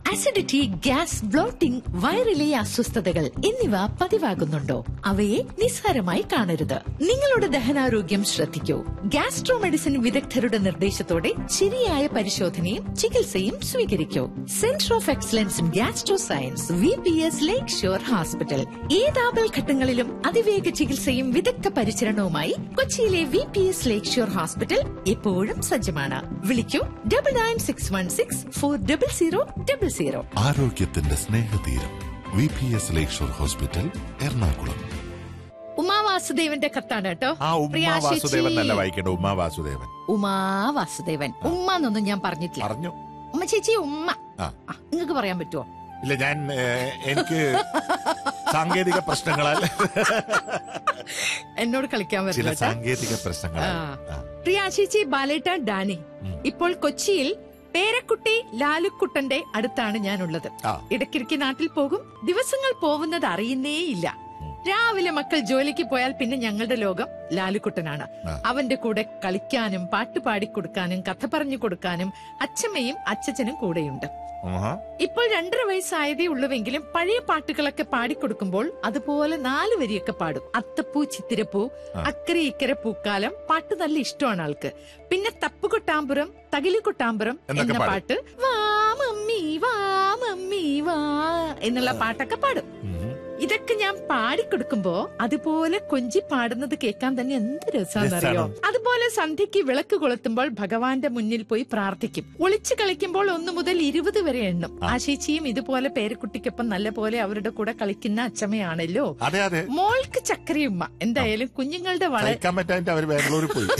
Acidity gas blotting വയറിലെ അസ്വസ്ഥതകൾ എന്നിവ പതിവാകുന്നുണ്ടോ അവയെ നിസ്സാരമായി കാണരുത് നിങ്ങളുടെ ദഹനാരോഗ്യം ശ്രദ്ധിക്കൂ ഗാസ്ട്രോ മെഡിസിൻ വിദഗ്ധരുടെ നിർദ്ദേശത്തോടെ ശരിയായ പരിശോധനയും ചികിത്സയും സ്വീകരിക്കൂ centre of excellence in gastro science V P S lake shore hospital ഏതാപൽ ഘട്ടങ്ങളിലും അതിവേഗ ചികിത്സയും വിദഗ്ധ പരിചരണവുമായി കൊച്ചിയിലെ V P S lake shore hospital എപ്പോഴും സജ്ജമാണ് വിളിക്കൂ double nine six one six four double zero double zero ആരോഗ്യത്തിന്റെ സ്നേഹതീരം V P S lakeshore hospital Ernakulam Uma വാസുദേവന്റെ കത്താണ് കേട്ടോ ആ പ്രിയ ഉമ്മ ചേച്ചി. വാസുദേവൻ നല്ല വായിക്കേണ്ട ഉമ്മ വാസുദേവൻ ഉമാ വാസുദേവൻ ഉമ്മ എന്നൊന്നും ഞാൻ പറഞ്ഞിട്ടില്ല പറഞ്ഞു ഉമ്മ ചേച്ചി ഉമ്മ ആ നിങ്ങൾക്ക് പറയാൻ പറ്റുമോ ഇല്ല ഞാൻ ഏ, എനിക്ക് സാങ്കേതിക പ്രശ്നങ്ങളാൽ എന്നോട് കളിക്കാൻ ചില പറ്റില്ല കേട്ടോ. സാങ്കേതിക പ്രശ്നങ്ങളാൽ ആ. ആ. പ്രിയ ചേച്ചി ബാലേട്ട ഡാനി ഇപ്പോൾ കൊച്ചിയിൽ പേരക്കുട്ടി ലാലുക്കുട്ടന്റെ അടുത്താണ് ഞാനുള്ളത് ആ. ഇടയ്ക്കിടയ്ക്ക് നാട്ടിൽ പോകും ദിവസങ്ങൾ പോകുന്നത് അറിയുന്നേയില്ല രാവിലെ മക്കൾ ജോലിക്ക് പോയാൽ പിന്നെ ഞങ്ങളുടെ ലോകം ലാലുക്കുട്ടനാണ് ആ. അവന്റെ കൂടെ കളിക്കാനും പാട്ട് പാടിക്കൊടുക്കാനും കഥ പറഞ്ഞു കൊടുക്കാനും അച്ഛമ്മയും അച്ഛച്ചനും കൂടെയുണ്ട് ആഹാ. ഇപ്പോൾ രണ്ടര വയസ്സായതേ ഉള്ളുവെങ്കിലും പഴയ പാട്ടുകളൊക്കെ പാടിക്കൊടുക്കുമ്പോൾ അതുപോലെ നാല് വരിയൊക്കെ പാടും അത്തപ്പൂ ചിത്തിരപ്പൂ അക്കരെ ഇക്കരെ പൂക്കാലം പാട്ട് നല്ല ഇഷ്ടമാണ് ആൾക്ക് പിന്നെ തപ്പുകൊട്ടാമ്പുറം തകിലിക്കൊട്ടാമ്പുറം എന്നൊക്കെ എന്ന പാടും. പാട്ട് വാ മമ്മി വാ മമ്മി വാ എന്നുള്ള പാട്ടൊക്കെ പാടും ഉം. ഇതൊക്കെ ഞാൻ പാടിക്കൊടുക്കുമ്പോ അതുപോലെ കൊഞ്ചി പാടുന്നത് കേൾക്കാൻ തന്നെ എന്ത് രസാന്നറിയോ രസാണ്. അതുപോലെ സന്ധ്യയ്ക്ക് വിളക്ക് കൊളുത്തുമ്പോൾ ഭഗവാന്റെ മുന്നിൽ പോയി പ്രാർത്ഥിക്കും ഒളിച്ചു കളിക്കുമ്പോൾ ഒന്ന് മുതൽ ഇരുപത് വരെ എണ്ണും ആശേച്ചിയും ഇതുപോലെ പേരക്കുട്ടിക്കൊപ്പം നല്ല പോലെ അവരുടെ കൂടെ കളിക്കുന്ന അച്ചമ്മയാണല്ലോ അതെ അതെ മോൾക്ക് ചക്കരയുമ്മ എന്തായാലും കുഞ്ഞുങ്ങളുടെ വളരെ സഹിക്കാൻ പറ്റാഞ്ഞിട്ട് അവര് ബാംഗ്ലൂരിൽ പോയി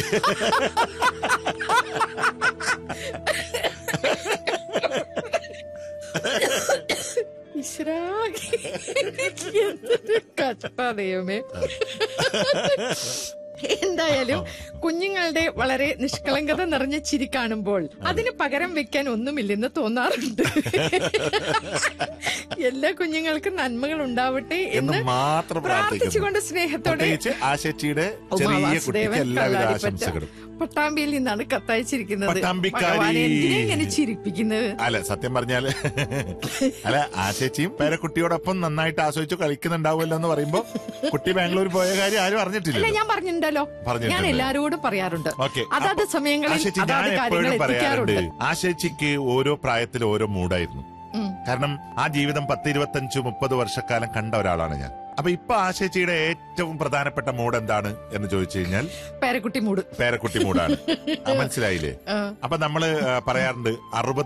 ഈശ്വരാ, എന്തൊരു കഷ്ടാ ദൈവമേ എന്തായാലും കുഞ്ഞുങ്ങളുടെ വളരെ നിഷ്കളങ്കത നിറഞ്ഞ ചിരി കാണുമ്പോൾ അതിന് പകരം വെക്കാൻ ഒന്നുമില്ലെന്ന് തോന്നാറുണ്ട് എല്ലാ കുഞ്ഞുങ്ങൾക്കും നന്മകൾ ഉണ്ടാവട്ടെ എന്ന് എന്ന് മാത്രം പ്രാർത്ഥിച്ചുകൊണ്ട് പ്രാർത്ഥിക്കുന്നു സ്നേഹത്തോടെ പ്രത്യേകിച്ച് ആശച്ചിയുടെ ചെറിയ കുട്ടിക്ക് ഉമാവാസുദേവൻ എല്ലാവിധ കള്ളാടിപ്പറ്റ ആശംസകളും പട്ടാമ്പിയിൽ നിന്നാണ് കത്തയച്ചിരിക്കുന്നത് പട്ടാമ്പിക്കാരി. ഭഗവാനെ എന്തിനാ ഇങ്ങനെ ചിരിപ്പിക്കുന്നത് അല്ല സത്യം പറഞ്ഞാല് അല്ല ആശേച്ചിയും പേരക്കുട്ടിയോടൊപ്പം നന്നായിട്ട് ആസ്വദിച്ചു കളിക്കുന്നുണ്ടാവുമല്ലോ എന്ന് പറയുമ്പോ കുട്ടി ബാംഗ്ലൂർ പോയ കാര്യം ആരും അല്ല അറിഞ്ഞിട്ടില്ല ഞാൻ പറഞ്ഞിട്ടുണ്ടല്ലോ പറഞ്ഞിട്ടുണ്ട്. ഞാൻ എല്ലാരോടും പറയാറുണ്ട് ഓക്കെ അതാത് സമയങ്ങളിൽ ആശേച്ചി ഞാൻ അതാത് കാര്യങ്ങൾ എപ്പോഴും പറയാറുണ്ട് എത്തിക്കാറുണ്ട് ആശേച്ചിക്ക് ഓരോ പ്രായത്തിൽ ഓരോ മൂഡായിരുന്നു ഉം. കാരണം ആ ജീവിതം പത്ത് ഇരുപത്തഞ്ച് മുപ്പത് വർഷക്കാലം കണ്ട ഒരാളാണ് ഞാൻ അപ്പൊ ഇപ്പൊ ആശേച്ചിയുടെ ഏറ്റവും പ്രധാനപ്പെട്ട മൂഡ് എന്താണ് എന്ന് ചോദിച്ചു കഴിഞ്ഞാൽ പേരക്കുട്ടി മൂട് പേരക്കുട്ടി മൂഡാണ് ആ, മനസ്സിലായില്ലേ ആ. അപ്പൊ നമ്മള് ആ, പറയാറുണ്ട് അറുപത്